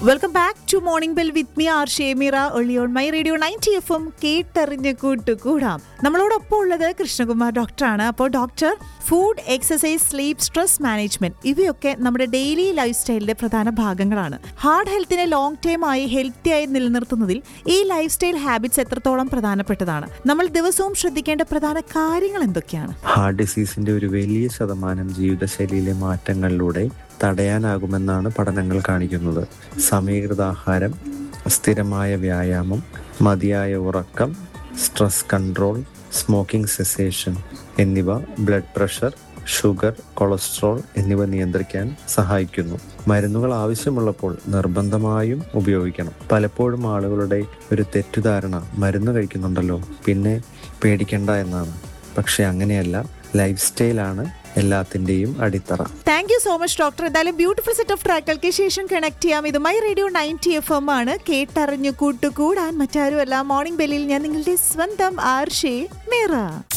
welcome back to morning bell with me R ഷേമിറ ഒളിയോൺ my radio ninety F M കേട്ടറിഞ്ഞ് കൂട്ടുകൂടാം നമ്മളോടൊപ്പം ഉള്ളത് കൃഷ്ണകുമാർ ഡോക്ടറാണ് അപ്പോൾ doctor food exercise sleep stress management ഇവയൊക്കെ നമ്മുടെ ഡെയിലി ലൈഫ് സ്റ്റൈലിന്റെ പ്രധാന ഭാഗങ്ങളാണ് ഹാർട്ട് ഹെൽത്തിനെ ലോങ് ടൈം ആയി ഹെൽത്തി ആയി നിലനിർത്തുന്നതിൽ ഈ ലൈഫ് സ്റ്റൈൽ ഹാബിറ്റ്സ് എത്രത്തോളം പ്രധാനപ്പെട്ടതാണ് നമ്മൾ ദിവസവും ശ്രദ്ധിക്കേണ്ട പ്രധാന കാര്യങ്ങൾ എന്തൊക്കെയാണ് ഹാർട്ട് ഡിസീസിന്റെ ഒരു വലിയ ശതമാനം ജീവിതശൈലിയിലെ മാറ്റങ്ങളിലൂടെ തടയാനാകുമെന്നാണ് പഠനങ്ങൾ കാണിക്കുന്നത് സമീകൃത ആഹാരം സ്ഥിരമായ വ്യായാമം മതിയായ ഉറക്കം സ്ട്രെസ് കൺട്രോൾ സ്മോക്കിംഗ് സെസേഷൻ എന്നിവ ബ്ലഡ് പ്രഷർ ഷുഗർ കൊളസ്ട്രോൾ എന്നിവ നിയന്ത്രിക്കാൻ സഹായിക്കുന്നു മരുന്നുകൾ ആവശ്യമുള്ളപ്പോൾ നിർബന്ധമായും ഉപയോഗിക്കണം പലപ്പോഴും ആളുകളുടെ ഒരു തെറ്റിദ്ധാരണ മരുന്ന് കഴിക്കുന്നുണ്ടല്ലോ പിന്നെ പേടിക്കണ്ട എന്നാണ് പക്ഷെ അങ്ങനെയല്ല ലൈഫ് സ്റ്റൈലാണ് എല്ലാത്തിൻ്റെയും അടിത്തറ thank you so much doctor എന്തായാലും ബ്യൂട്ടിഫുൾ സെറ്റ് ഓഫ് ട്രാക്കുകൾക്ക് ശേഷം കണക്ട് ചെയ്യാം ഇത് my radio ninety F M ആണ് കേട്ടറിഞ്ഞു കൂട്ടുകൂടാൻ മറ്റാരുമല്ല മോർണിംഗ് ബെല്ലിൽ ഞാൻ നിങ്ങളുടെ സ്വന്തം ആർഷേ മീറ